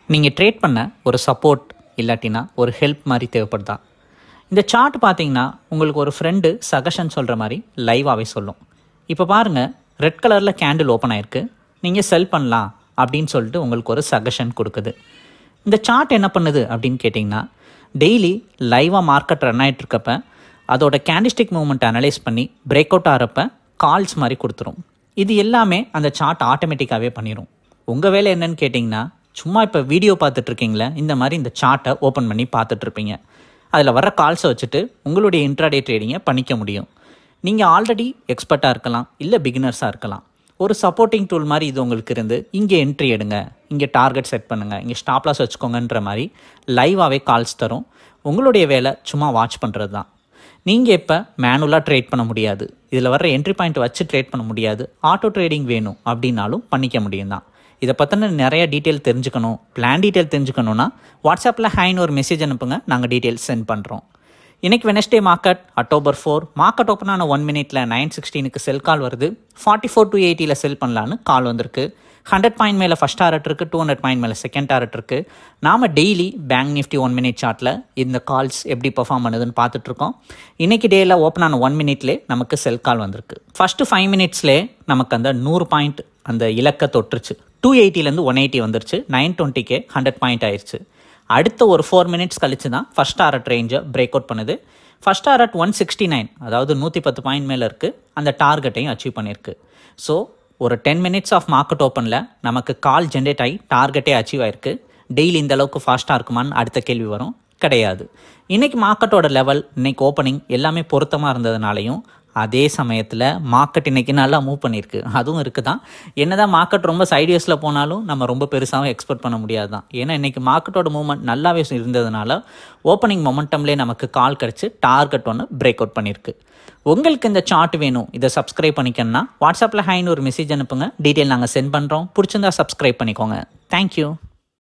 நீங்கள் ட்ரேட் பண்ண ஒரு சப்போர்ட் இல்லாட்டினா ஒரு ஹெல்ப் மாதிரி தேவைப்படுதா இந்த சார்ட் பார்த்தீங்கன்னா உங்களுக்கு ஒரு ஃப்ரெண்டு சஜஷன் சொல்கிற மாதிரி லைவாகவே சொல்லும் இப்போ பாருங்கள் ரெட் கலரில் கேண்டில் ஓப்பன் ஆயிருக்கு நீங்கள் செல் பண்ணலாம் அப்படின்னு சொல்லிட்டு உங்களுக்கு ஒரு சஜஷன் கொடுக்குது இந்த சார்ட் என்ன பண்ணுது அப்படின்னு கேட்டிங்கன்னா டெய்லி லைவாக மார்க்கெட் ரன் ஆகிட்டு இருக்கப்ப அதோட கேண்டிஸ்டிக் மூவ்மெண்ட் அனலைஸ் பண்ணி பிரேக் அவுட் ஆகிறப்ப கால்ஸ் மாதிரி கொடுத்துரும் இது எல்லாமே அந்த சார்ட் ஆட்டோமேட்டிக்காகவே பண்ணிடும் உங்கள் வேலை என்னன்னு கேட்டிங்கன்னா சும்மா இப்போ வீடியோ பார்த்துட்டு இருக்கீங்களே இந்த மாதிரி இந்த சார்ட்டை ஓப்பன் பண்ணி பார்த்துட்டு இருப்பீங்க அதில் வர கால்ஸை வச்சுட்டு உங்களுடைய இன்ட்ராடே ட்ரேடிங்கை பண்ணிக்க முடியும் நீங்கள் ஆல்ரெடி எக்ஸ்பர்ட்டாக இருக்கலாம் இல்லை பிகினர்ஸாக இருக்கலாம் ஒரு சப்போர்ட்டிங் டூல் மாதிரி இது உங்களுக்கு இருந்து இங்கே என்ட்ரி எடுங்க இங்கே டார்கெட் செட் பண்ணுங்கள் இங்கே ஸ்டாப் லாஸ் வச்சுக்கோங்கன்ற மாதிரி லைவாகவே கால்ஸ் தரும் உங்களுடைய வேலை சும்மா வாட்ச் பண்ணுறது தான் நீங்கள் இப்போ மேனுவலாக ட்ரேட் பண்ண முடியாது இதில் வர என்ட்ரி பாயிண்ட் வச்சு ட்ரேட் பண்ண முடியாது ஆட்டோ ட்ரேடிங் வேணும் அப்படின்னாலும் பண்ணிக்க முடியும் தான் இதை பற்றின நிறைய டீட்டெயில் தெரிஞ்சுக்கணும் பிளான் டீட்டெயில் தெரிஞ்சுக்கணுன்னா வாட்ஸ்அப்பில் ஹைன்னு ஒரு மெசேஜ் அனுப்புங்க நாங்கள் டீட்டெயில்ஸ் சென்ட் பண்ணுறோம் இன்னைக்கு Wednesday market October four market open ஆன ஒன் மினிட்ல நைன் சிக்ஸ்டீனுக்கு செல் கால் வருது ஃபார்ட்டி ஃபோர் டு எயிட்டியில் செல் பண்ணலான்னு கால் வந்திருக்கு ஹண்ட்ரட் பாயிண்ட் மேலே ஃபஸ்ட் டாரட் இருக்குது டூ ஹண்ட்ரட் பாயிண்ட் மேலே செகண்ட் டாரட் இருக்குது நாம் daily bank nifty one minute சார்ட்டில் இந்த கால்ஸ் எப்படி பெர்ஃபார்ம் பண்ணுதுன்னு பார்த்துட்ருக்கோம் இன்றைக்கி டேயில் ஓப்பன் ஆன ஒன் மினிட்லேயே நமக்கு செல் கால் வந்திருக்கு ஃபஸ்ட்டு ஃபைவ் மினிட்ஸ்லேயே நமக்கு அந்த நூறு பாயிண்ட் அந்த இலக்கை தொட்டுருச்சு டூ எயிட்டிலேருந்து ஒன் எயிட்டி வந்துருச்சு நைன் டுவெண்ட்டிக்கே ஹண்ட்ரட் பாயிண்ட் ஆயிடுச்சு அடுத்த ஒரு ஃபோர் மினிட்ஸ் கழிச்சு தான் ஃபஸ்ட் டாரட் ரேஞ்சை பிரேக் அவுட் பண்ணுது first target one sixty nine அதாவது நூற்றி பத்து பாயிண்ட் மேலே இருக்குது அந்த டார்கெட்டையும் அச்சீவ் பண்ணியிருக்கு ஸோ ஒரு டென் மினிட்ஸ் ஆஃப் மார்க்கெட் ஓப்பனில் நமக்கு கால் ஜென்ரேட் ஆகி டார்கெட்டே அச்சீவ் ஆயிருக்கு டெய்லி இந்த அளவுக்கு ஃபாஸ்ட்டாக இருக்குமான்னு அடுத்த கேள்வி வரும் கிடையாது இன்னைக்கு மார்க்கெட்டோட லெவல் இன்னைக்கு ஓப்பனிங் எல்லாமே பொருத்தமாக இருந்ததுனாலையும் அதே சமயத்தில் மார்க்கெட் இன்னைக்கு நல்லா மூவ் பண்ணியிருக்கு அதுவும் இருக்குது தான் என்னதான் மார்க்கெட் ரொம்ப சைடியஸில் போனாலும் நம்ம ரொம்ப பெருசாகவும் எக்ஸ்பெக்ட் பண்ண முடியாது தான் ஏன்னா இன்னைக்கு மார்க்கெட்டோட மூவ்மெண்ட் நல்லாவே இருந்ததுனால ஓப்பனிங் மொமெண்டம்லேயே நமக்கு கால் கிடச்சி டார்கெட் ஒன்று பிரேக் அவுட் பண்ணியிருக்கு உங்களுக்கு இந்த சார்ட் வேணும் இதை சப்ஸ்கிரைப் பண்ணிக்கணும்னா வாட்ஸ்அப்பில் ஹைன்னு ஒரு மெசேஜ் அனுப்புங்க டீட்டெயில் நாங்கள் சென்ட் பண்ணுறோம் பிடிச்சிருந்தா சப்ஸ்கிரைப் பண்ணிக்கோங்க தேங்க்யூ